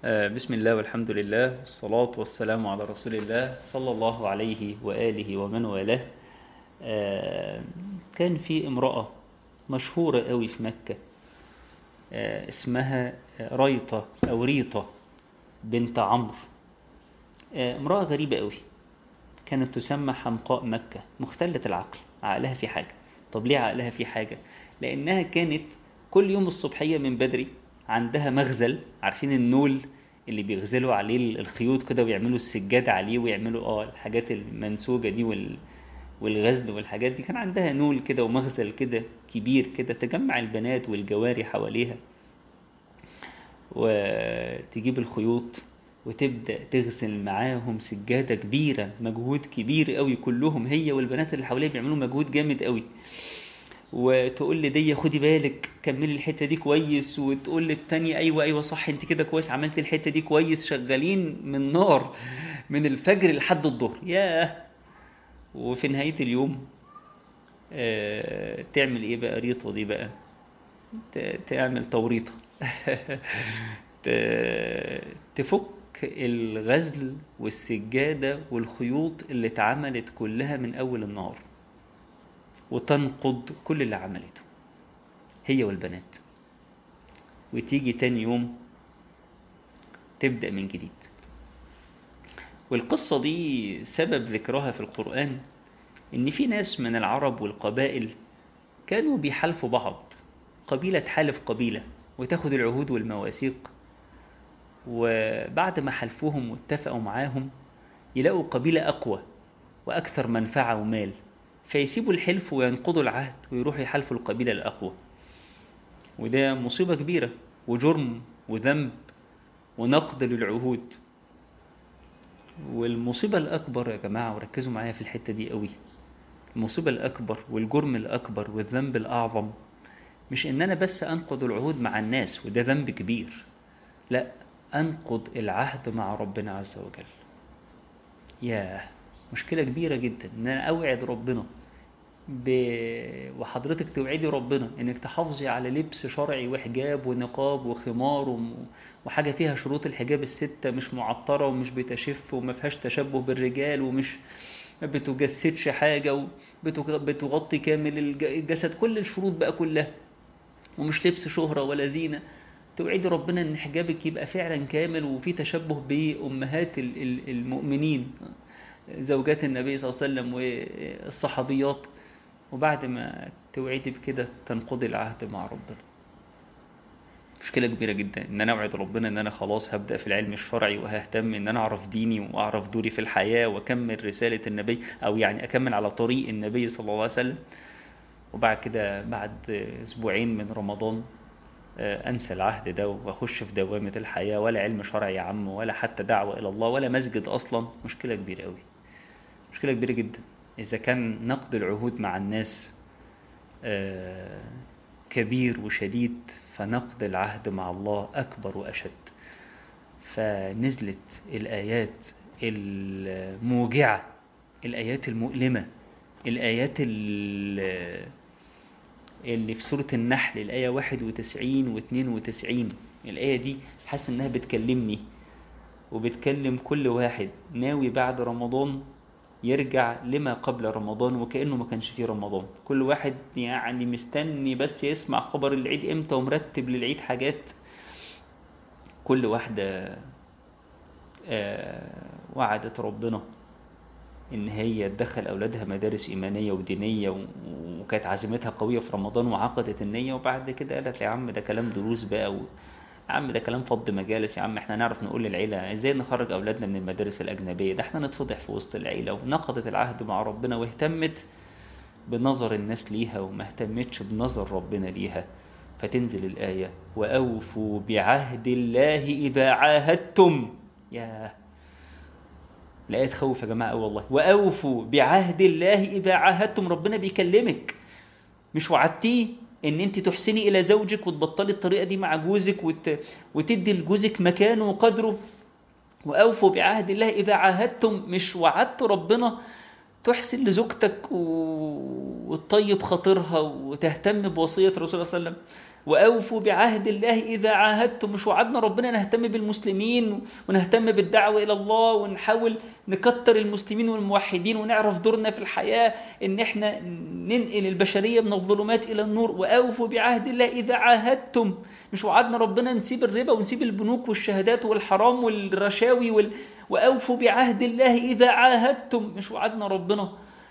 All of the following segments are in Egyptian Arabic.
بسم الله والحمد لله والصلاة والسلام على رسول الله صلى الله عليه وآله ومن والاه كان في امرأة مشهورة قوي في مكة اسمها ريطة أو ريطة بنت عمرو امرأة غريبة قوي كانت تسمى حمقاء مكة مختلة العقل عقلها في حاجة طب ليه عقلها في حاجة لأنها كانت كل يوم الصبحية من بدري عندها مغزل عارفين النول اللي بيغزلوا عليه الخيوط كده ويعملوا السجاد عليه ويعملوا اه الحاجات المنسوجة دي وال والغزل والحاجات دي كان عندها نول كده ومغزل كده كبير كده تجمع البنات والجواري حواليها وتجيب الخيوط وتبدأ تغسل معاهم سجادة كبيرة مجهود كبير قوي كلهم هي والبنات اللي حواليها بيعملوا مجهود جامد قوي وتقول لي دي خدي بالك كملي الحتة دي كويس وتقول للتانية ايوه ايوه صح انت كده كويس عملت الحتة دي كويس شغالين من نار من الفجر لحد الظهر ياه وفي نهاية اليوم آه تعمل ايه بقى ريطة دي بقى تعمل توريطة تفك الغزل والسجادة والخيوط اللي اتعملت كلها من أول النهار وتنقض كل اللي عملته هي والبنات وتيجي تاني يوم تبدأ من جديد والقصة دي سبب ذكرها في القرآن إن في ناس من العرب والقبائل كانوا بيحالفوا بعض قبيلة تحالف قبيلة وتاخد العهود والمواثيق وبعد ما حلفوهم واتفقوا معاهم يلاقوا قبيلة أقوى وأكثر منفعة ومال فيسيبوا الحلف وينقضوا العهد ويروحوا يحلفوا القبيلة الأقوى وده مصيبة كبيرة وجرم وذنب ونقد للعهود والمصيبة الأكبر يا جماعة وركزوا معايا في الحتة دي قوي المصيبة الأكبر والجرم الأكبر والذنب الأعظم مش إن أنا بس أنقض العهود مع الناس وده ذنب كبير لا أنقض العهد مع ربنا عز وجل ياه مشكلة كبيرة جدا إن أنا أوعد ربنا ب... وحضرتك توعدي ربنا إنك تحافظي على لبس شرعي وحجاب ونقاب وخمار وم... وحاجة فيها شروط الحجاب الستة مش معطرة ومش بتشف وما فيهاش تشبه بالرجال ومش ما بتجسدش حاجة وبتغطي كامل الجسد كل الشروط بقى كلها ومش لبس شهرة ولا زينة توعدي ربنا ان حجابك يبقى فعلا كامل وفي تشبه بأمهات المؤمنين زوجات النبي صلى الله عليه وسلم والصحابيات وبعد ما توعدي بكده تنقضي العهد مع ربنا مشكلة كبيرة جدا ان انا اوعد ربنا ان انا خلاص هبدأ في العلم الشرعي وههتم ان انا اعرف ديني واعرف دوري في الحياة واكمل رسالة النبي او يعني اكمل على طريق النبي صلى الله عليه وسلم وبعد كده بعد اسبوعين من رمضان انسى العهد ده واخش في دوامة الحياة ولا علم شرعي يا عم ولا حتى دعوة الى الله ولا مسجد اصلا مشكلة كبيرة قوي مشكلة كبيرة جدا اذا كان نقد العهود مع الناس كبير وشديد فنقد العهد مع الله اكبر واشد فنزلت الايات الموجعة الايات المؤلمة الايات اللي في سورة النحل الآية 91 و 92 الآية دي حاسس إنها بتكلمني وبتكلم كل واحد ناوي بعد رمضان يرجع لما قبل رمضان وكأنه ما كانش فيه رمضان كل واحد يعني مستني بس يسمع خبر العيد امتى ومرتب للعيد حاجات كل واحدة وعدت ربنا ان هي تدخل اولادها مدارس ايمانيه ودينيه وكانت عزيمتها قويه في رمضان وعقدت النيه وبعد كده قالت يا عم ده كلام دروس بقى و... يا عم ده كلام فض مجالس يا عم احنا نعرف نقول للعيله ازاي نخرج اولادنا من المدارس الاجنبيه ده احنا نتفضح في وسط العيله ونقضت العهد مع ربنا واهتمت بنظر الناس ليها وما اهتمتش بنظر ربنا ليها فتنزل الايه واوفوا بعهد الله اذا عاهدتم يا الآية تخوف يا جماعة والله وأوفوا بعهد الله إذا عاهدتم ربنا بيكلمك مش وعدتيه ان انت تحسني الى زوجك وتبطلي الطريقة دي مع جوزك وت... وتدي لجوزك مكانه وقدره وأوفوا بعهد الله إذا عاهدتم مش وعدت ربنا تحسن لزوجتك و... وتطيب خاطرها وتهتم بوصية رسول الله صلى الله عليه وسلم وأوفوا بعهد الله إذا عاهدتم مش وعدنا ربنا نهتم بالمسلمين ونهتم بالدعوة إلى الله ونحاول نكتر المسلمين والموحدين ونعرف دورنا في الحياة إن إحنا ننقل البشرية من الظلمات إلى النور وأوفوا بعهد الله إذا عاهدتم مش وعدنا ربنا نسيب الربا ونسيب البنوك والشهادات والحرام والرشاوي وال... وأوفوا بعهد الله إذا عاهدتم مش وعدنا ربنا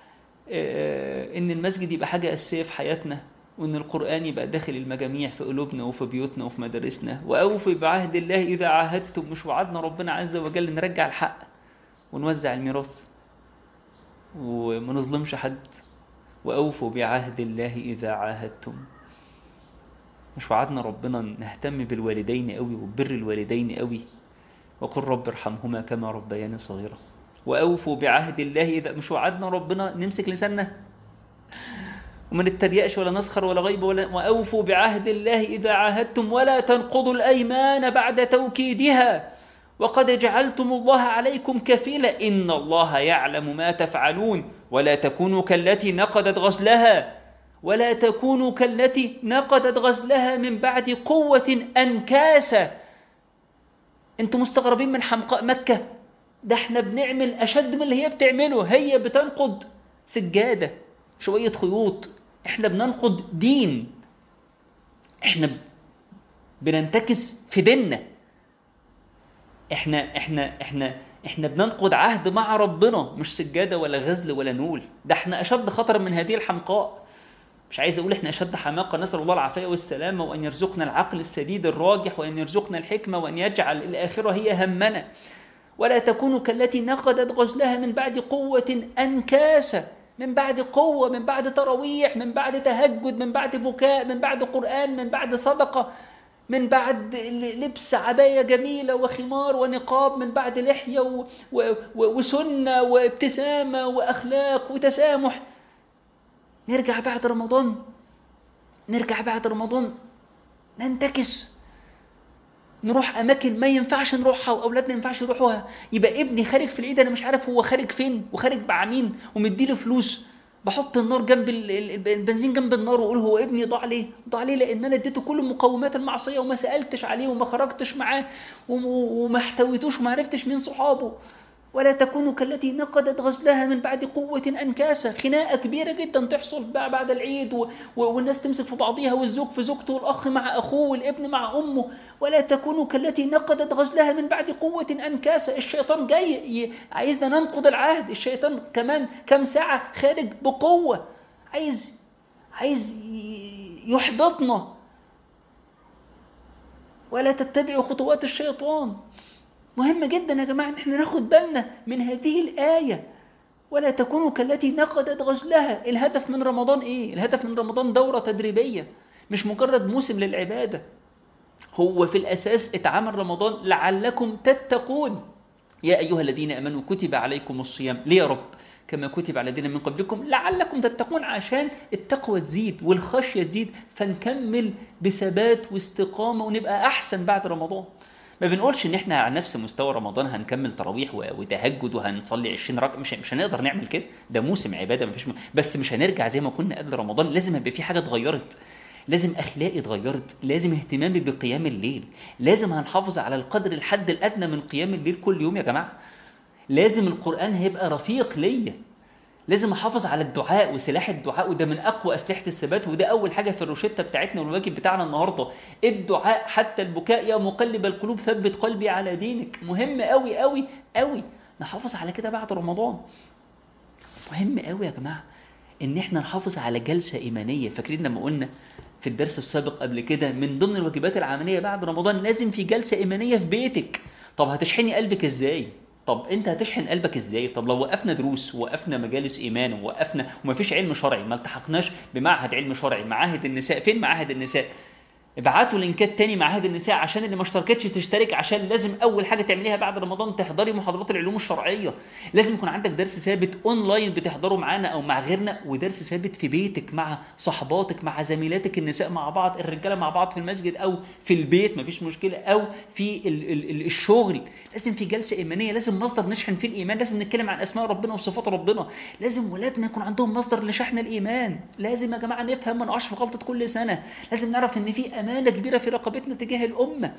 إن المسجد يبقى حاجة أساسية في حياتنا وإن القرآن يبقى داخل المجاميع في قلوبنا وفي بيوتنا وفي مدارسنا وأوفوا بعهد الله إذا عاهدتم مش وعدنا ربنا عز وجل نرجع الحق ونوزع الميراث وما نظلمش حد وأوفوا بعهد الله إذا عاهدتم مش وعدنا ربنا نهتم بالوالدين قوي وبر الوالدين قوي وقل رب ارحمهما كما ربياني صغيرا وأوفوا بعهد الله إذا مش وعدنا ربنا نمسك لساننا وما نتريقش ولا نسخر ولا غيب ولا وأوفوا بعهد الله إذا عاهدتم ولا تنقضوا الأيمان بعد توكيدها وقد جعلتم الله عليكم كفيلا إن الله يعلم ما تفعلون ولا تكونوا كالتي نقضت غزلها ولا تكونوا كالتي نقضت غزلها من بعد قوة أنكاسا انتم مستغربين من حمقاء مكة ده احنا بنعمل أشد من اللي هي بتعمله هي بتنقض سجادة شوية خيوط احنا بننقض دين احنا بننتكس في ديننا احنا احنا احنا احنا بننقض عهد مع ربنا مش سجاده ولا غزل ولا نول ده احنا اشد خطرا من هذه الحمقاء مش عايز اقول احنا اشد حماقه نسال الله العافيه والسلامه وان يرزقنا العقل السديد الراجح وان يرزقنا الحكمه وان يجعل الاخره هي همنا ولا تكونوا كالتي نقضت غزلها من بعد قوه انكاسا من بعد قوه من بعد تراويح من بعد تهجد من بعد بكاء من بعد قران من بعد صدقه من بعد لبس عباية جميلة وخمار ونقاب من بعد لحية و و وسنة وابتسامة وأخلاق وتسامح نرجع بعد رمضان نرجع بعد رمضان ننتكس نروح أماكن ما ينفعش نروحها وأولادنا ما ينفعش يروحوها يبقى ابني خارج في العيد أنا مش عارف هو خارج فين وخارج مع مين ومديله فلوس بحط النار جنب البنزين جنب النار واقول هو ابني ضاع ليه؟ ضاع ليه لان انا اديته كل مقومات المعصيه وما سالتش عليه وما خرجتش معاه وما احتويتوش وما عرفتش مين صحابه ولا تكونوا كالتي نقضت غزلها من بعد قوة أنكاسة خناقة كبيرة جدا تحصل بعد العيد و... والناس تمسك في بعضها والزوج في زوجته والأخ مع أخوه والابن مع أمه ولا تكونوا كالتي نقضت غزلها من بعد قوة أنكاسة الشيطان جاي ي... عايزنا ننقض العهد الشيطان كمان كم ساعة خارج بقوة عايز عايز يحبطنا ولا تتبعوا خطوات الشيطان مهم جدا يا جماعة ان احنا ناخد بالنا من هذه الآية ولا تكونوا كالتي نقضت غزلها الهدف من رمضان ايه الهدف من رمضان دورة تدريبية مش مجرد موسم للعبادة هو في الأساس اتعمل رمضان لعلكم تتقون يا أيها الذين أمنوا كتب عليكم الصيام ليه يا رب كما كتب على الذين من قبلكم لعلكم تتقون عشان التقوى تزيد والخشية تزيد فنكمل بثبات واستقامة ونبقى أحسن بعد رمضان ما بنقولش ان احنا على نفس مستوى رمضان هنكمل تراويح وتهجد وهنصلي 20 ركعه مش مش هنقدر نعمل كده ده موسم عباده مفيش م... بس مش هنرجع زي ما كنا قبل رمضان لازم يبقى في حاجه اتغيرت لازم اخلاقي اتغيرت لازم اهتمامي بقيام الليل لازم هنحافظ على القدر الحد الادنى من قيام الليل كل يوم يا جماعه لازم القران هيبقى رفيق ليا لازم احافظ على الدعاء وسلاح الدعاء وده من اقوى اسلحه الثبات وده اول حاجه في الروشته بتاعتنا والواجب بتاعنا النهارده الدعاء حتى البكاء يا مقلب القلوب ثبت قلبي على دينك مهم قوي قوي قوي نحافظ على كده بعد رمضان مهم قوي يا جماعه ان احنا نحافظ على جلسه ايمانيه فاكرين لما قلنا في الدرس السابق قبل كده من ضمن الواجبات العمليه بعد رمضان لازم في جلسه ايمانيه في بيتك طب هتشحني قلبك ازاي طب انت هتشحن قلبك ازاي طب لو وقفنا دروس ووقفنا مجالس ايمان ووقفنا ومفيش علم شرعي ما التحقناش بمعهد علم شرعي معاهد النساء فين معاهد النساء ابعتوا لينكات تاني معاهد النساء عشان اللي ما اشتركتش تشترك عشان لازم اول حاجه تعمليها بعد رمضان تحضري محاضرات العلوم الشرعيه لازم يكون عندك درس ثابت اونلاين بتحضره معانا او مع غيرنا ودرس ثابت في بيتك مع صحباتك مع زميلاتك النساء مع بعض الرجاله مع بعض في المسجد او في البيت مفيش مشكله او في ال ال ال الشغل لازم في جلسه ايمانيه لازم مصدر نشحن فيه الايمان لازم نتكلم عن اسماء ربنا وصفات ربنا لازم ولادنا يكون عندهم مصدر لشحن الايمان لازم يا جماعه نفهم ما نقعش في غلطه كل سنه لازم نعرف ان في امانه كبيره في رقبتنا تجاه الامه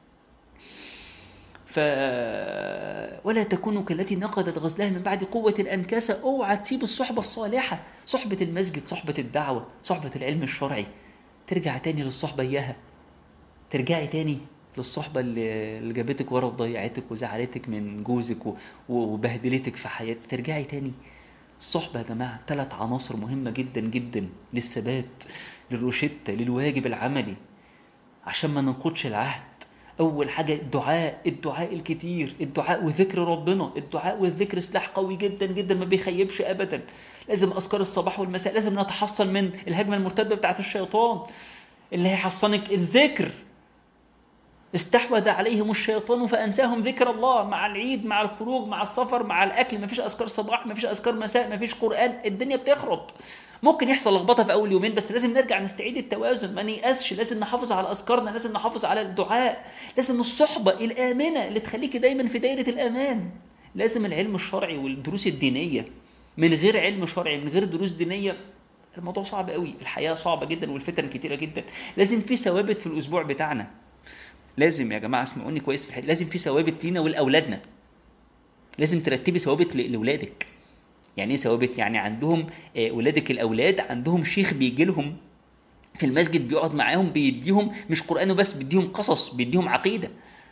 ف ولا تكونوا كالتي نقضت غزلها من بعد قوة أنكاسة اوعى تسيب الصحبة الصالحة صحبة المسجد صحبة الدعوة صحبة العلم الشرعي ترجع تاني للصحبة إياها ترجعي تاني للصحبة اللي اللي جابتك ورا وضيعتك وزعلتك من جوزك و- وبهدلتك في حياتك ترجعي تاني الصحبة يا جماعة ثلاث عناصر مهمة جدا جدا للثبات للروشتة للواجب العملي عشان ما ننقضش العهد أول حاجة الدعاء الدعاء الكتير الدعاء وذكر ربنا الدعاء والذكر سلاح قوي جدا جدا ما بيخيبش أبدا لازم أذكار الصباح والمساء لازم نتحصن من الهجمة المرتدة بتاعت الشيطان اللي هيحصنك الذكر استحوذ عليهم الشيطان فأنساهم ذكر الله مع العيد مع الخروج مع السفر مع الأكل مفيش أذكار صباح مفيش أذكار مساء مفيش قرآن الدنيا بتخرب ممكن يحصل لخبطة في أول يومين بس لازم نرجع نستعيد التوازن ما نيأسش لازم نحافظ على أذكارنا لازم نحافظ على الدعاء لازم الصحبة الآمنة اللي تخليكي دايما في دايرة الأمان لازم العلم الشرعي والدروس الدينية من غير علم شرعي من غير دروس دينية الموضوع صعب قوي الحياة صعبة جدا والفتن كتيرة جدا لازم في ثوابت في الأسبوع بتاعنا لازم يا جماعة اسمعوني كويس في الحته لازم في ثوابت لينا ولأولادنا لازم ترتبي ثوابت ل- لأولادك يعني ايه ثوابت يعني عندهم آه، ولادك الأولاد عندهم شيخ بيجي لهم في المسجد بيقعد معاهم بيديهم مش قرآن وبس بيديهم قصص بيديهم عقيدة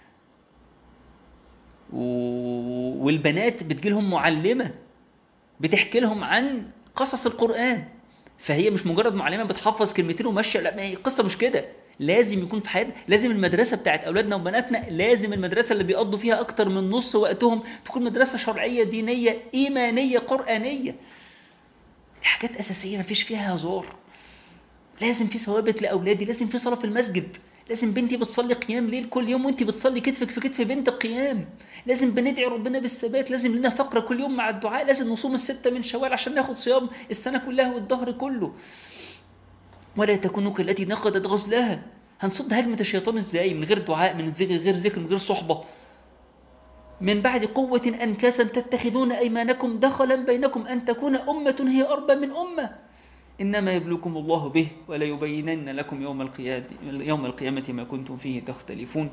و... والبنات بتجيلهم معلمة بتحكي لهم عن قصص القرآن فهي مش مجرد معلمة بتحفظ كلمتين وماشية لا ما هي القصة مش كده لازم يكون في حياتنا لازم المدرسة بتاعت أولادنا وبناتنا لازم المدرسة اللي بيقضوا فيها أكتر من نص وقتهم تكون مدرسة شرعية دينية إيمانية قرآنية دي حاجات أساسية مفيش فيها هزار لازم في ثوابت لأولادي لازم في صلاة في المسجد لازم بنتي بتصلي قيام ليل كل يوم وانت بتصلي كتفك في كتف بنت قيام لازم بندعي ربنا بالثبات لازم لنا فقرة كل يوم مع الدعاء لازم نصوم الستة من شوال عشان ناخد صيام السنة كلها والدهر كله ولا تكونوا كالتي نقضت غزلها هنصد هجمة الشيطان ازاي من غير دعاء من ذكر غير ذكر من غير صحبة من بعد قوة أنكاسا تتخذون أيمانكم دخلا بينكم أن تكون أمة هي أربى من أمة إنما يبلوكم الله به ولا يبينن لكم يوم القيامة يوم القيامة ما كنتم فيه تختلفون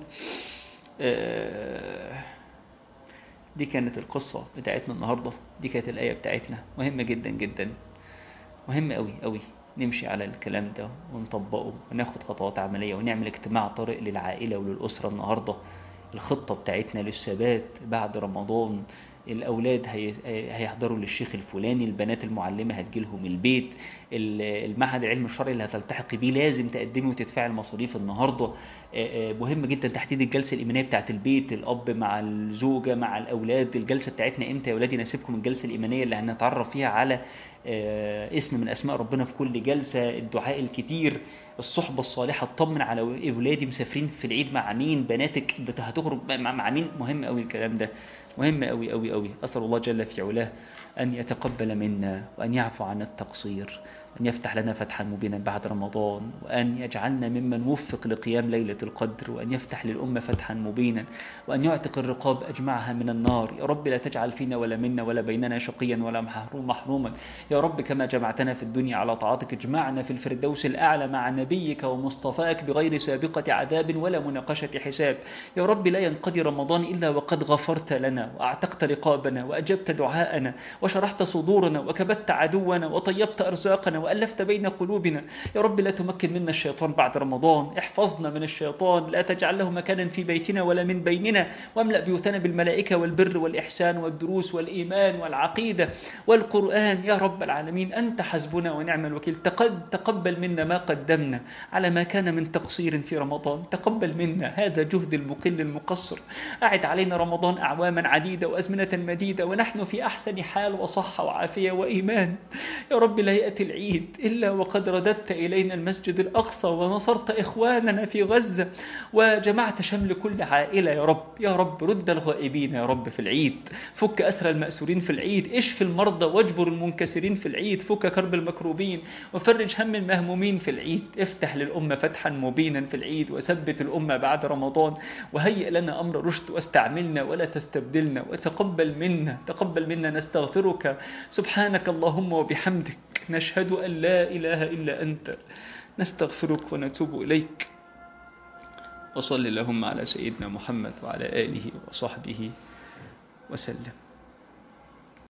آه، دي كانت القصة بتاعتنا النهاردة دي كانت الآية بتاعتنا مهمة جدا جدا مهم قوي قوي نمشي على الكلام ده ونطبقه وناخد خطوات عملية ونعمل اجتماع طارئ للعائلة وللأسرة النهاردة الخطة بتاعتنا للثبات بعد رمضان الأولاد هي- هيحضروا للشيخ الفلاني البنات المعلمة هتجيلهم البيت ال- المعهد العلمي الشرعي اللي هتلتحقي بيه لازم تقدمي وتدفعي المصاريف النهاردة آه، آه، مهم جدا تحديد الجلسة الإيمانية بتاعت البيت الأب مع الزوجة مع الأولاد الجلسة بتاعتنا إمتى يا ولادي نسيبكم الجلسة الإيمانية اللي هنتعرف فيها على آه، اسم من أسماء ربنا في كل جلسة الدعاء الكتير الصحبة الصالحة اطمن على أولادي مسافرين في العيد مع مين بناتك بت- هتخرج مع مع مين مهم قوي الكلام ده مهم قوي قوي قوي أسأل الله جل في علاه أن يتقبل منا وأن يعفو عن التقصير وأن يفتح لنا فتحا مبينا بعد رمضان وأن يجعلنا ممن وفق لقيام ليلة القدر وأن يفتح للأمة فتحا مبينا وأن يعتق الرقاب أجمعها من النار يا رب لا تجعل فينا ولا منا ولا بيننا شقيا ولا محروم محروما يا رب كما جمعتنا في الدنيا على طاعتك اجمعنا في الفردوس الأعلى مع نبيك ومصطفاك بغير سابقة عذاب ولا مناقشة حساب يا رب لا ينقضي رمضان إلا وقد غفرت لنا وأعتقت رقابنا وأجبت دعاءنا وشرحت صدورنا وكبت عدونا وطيبت أرزاقنا وألفت بين قلوبنا يا رب لا تمكن منا الشيطان بعد رمضان احفظنا من الشيطان لا تجعل له مكانا في بيتنا ولا من بيننا واملأ بيوتنا بالملائكة والبر والإحسان والدروس والإيمان والعقيدة والقرآن يا رب العالمين أنت حسبنا ونعم الوكيل تقب- تقبل منا ما قدمنا على ما كان من تقصير في رمضان تقبل منا هذا جهد المقل المقصر أعد علينا رمضان أعواما عديدة وأزمنة مديدة ونحن في أحسن حال وصحة وعافية وإيمان يا رب لا يأتي العيد العيد إلا وقد رددت إلينا المسجد الأقصى ونصرت إخواننا في غزة وجمعت شمل كل عائلة يا رب يا رب رد الغائبين يا رب في العيد فك أسر المأسورين في العيد اشف المرضى واجبر المنكسرين في العيد فك كرب المكروبين وفرج هم المهمومين في العيد افتح للأمة فتحا مبينا في العيد وثبت الأمة بعد رمضان وهيئ لنا أمر رشد واستعملنا ولا تستبدلنا وتقبل منا تقبل منا نستغفرك سبحانك اللهم وبحمدك نشهد أن لا إله إلا أنت نستغفرك ونتوب إليك وصل اللهم على سيدنا محمد وعلى آله وصحبه وسلم